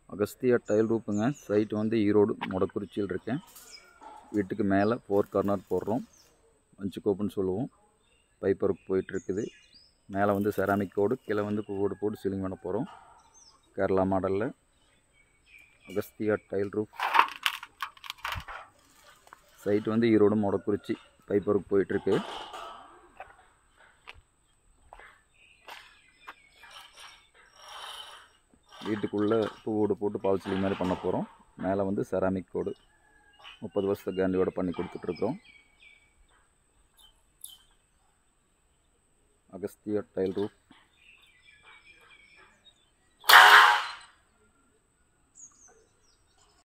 Agastya tail ரூப்புங்க side வந்து ஈரோடு மொடக்குறிச்சியில் இருக்கேன் வீட்டுக்கு மேலே ஃபோர் கார்னர் போடுறோம் மஞ்சு கோப்புன்னு சொல்லுவோம் பைப்பருக்கு போயிட்டுருக்குது மேலே வந்து செராமிக் கோடு கீழே வந்து கோடு போட்டு சீலிங் பண்ண போகிறோம் கேரளா மாடலில் அகஸ்தியா டைல் ரூப் சைட் வந்து ஈரோடு மொடக்குறிச்சி பைப்பருக்கு போயிட்டுருக்கு வீட்டுக்குள்ளே பூவோடு போட்டு பால் சீலிங் மாதிரி பண்ண போகிறோம் மேலே வந்து செராமிக் கோடு முப்பது வருஷத்து கேரண்டியோட பண்ணி கொடுத்துட்ருக்குறோம் அகஸ்தியா டைல் ரூப்